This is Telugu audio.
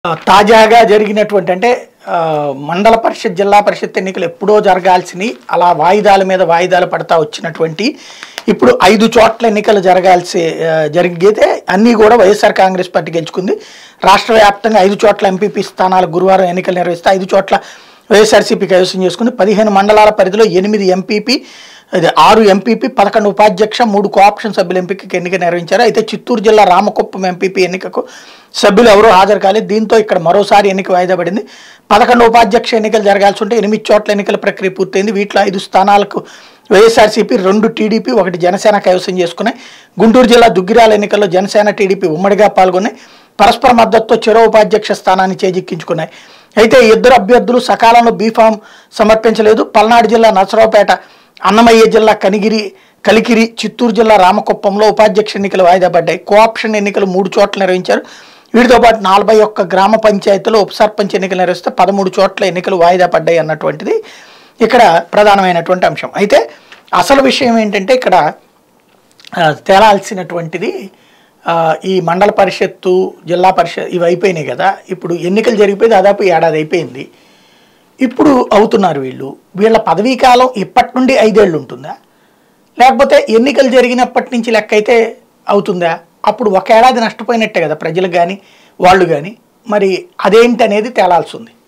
ఆ, తాజాగా జరిగినటువంటి అంటే ఆ, మండల పరిషత్ జిల్లా పరిషత్ ఎన్నికలు ఎప్పుడో జరగాల్సినవి అలా వాయిదాల మీద వాయిదాలు పడతా వచ్చినటువంటి ఇప్పుడు ఐదు చోట్ల ఎన్నికలు జరగాల్సి ఆ, జరిగితే అన్నీ కూడా వైఎస్ఆర్ కాంగ్రెస్ పార్టీ గెలుచుకుంది రాష్ట్ర వ్యాప్తంగా ఐదు చోట్ల ఎంపీపీ స్థానాలు గురువారం ఎన్నికలు నిర్వహిస్తే ఐదు చోట్ల వైఎస్ఆర్సీపీ కైవసం చేసుకుంది పదిహేను మండలాల పరిధిలో ఎనిమిది ఎంపీపీ అది ఆరు ఎంపీపీ పదకొండు ఉపాధ్యక్ష మూడు కోఆప్షన్ సభ్యుల ఎంపికకి ఎన్నిక నిర్వహించారు అయితే చిత్తూరు జిల్లా రామకుప్పం ఎంపీపీ ఎన్నికకు సభ్యులు ఎవరూ హాజరు కాలేదు దీంతో ఇక్కడ మరోసారి ఎన్నిక వాయిదా పడింది పదకొండు ఉపాధ్యక్ష ఎన్నికలు జరగాల్సి ఉంటే ఎనిమిది చోట్ల ఎన్నికల ప్రక్రియ పూర్తయింది వీటిలో ఐదు స్థానాలకు వైఎస్ఆర్సీపీ రెండు టీడీపీ ఒకటి జనసేన కైవసం చేసుకున్నాయి గుంటూరు జిల్లా దుగ్గిరాల ఎన్నికల్లో జనసేన టీడీపీ ఉమ్మడిగా పాల్గొన్నాయి పరస్పర మద్దతుతో చెరో ఉపాధ్యక్ష స్థానాన్ని చేజిక్కించుకున్నాయి అయితే ఈ ఇద్దరు అభ్యర్థులు సకాలంలో బీఫామ్ సమర్పించలేదు పల్నాడు జిల్లా నసరావుపేట అన్నమయ్య జిల్లా కనిగిరి కలికిరి చిత్తూరు జిల్లా రామకుప్పంలో ఉపాధ్యక్ష ఎన్నికలు వాయిదా పడ్డాయి కోఆప్షన్ ఎన్నికలు మూడు చోట్ల నిర్వహించారు వీటితో పాటు నలభై ఒక్క గ్రామ పంచాయతీలో ఉప సర్పంచ్ ఎన్నికలు నిర్వహిస్తే పదమూడు చోట్ల ఎన్నికలు వాయిదా పడ్డాయి అన్నటువంటిది ఇక్కడ ప్రధానమైనటువంటి అంశం అయితే అసలు విషయం ఏంటంటే ఇక్కడ ఆ, తేలాల్సినటువంటిది ఆ, ఈ మండల పరిషత్తు జిల్లా పరిషత్ ఇవి అయిపోయినాయి కదా ఇప్పుడు ఎన్నికలు జరిగిపోయి దాదాపు ఏడాది అయిపోయింది ఇప్పుడు అవుతున్నారు వీళ్ళు వీళ్ళ పదవీ కాలం ఇప్పటి నుండి ఐదేళ్ళు ఉంటుందా లేకపోతే ఎన్నికలు జరిగినప్పటి నుంచి లెక్క అయితే అవుతుందా అప్పుడు ఒక ఏడాది నష్టపోయినట్టే కదా ప్రజలకు కానీ వాళ్ళు కానీ మరి అదేంటి అనేది తేలాల్సి ఉంది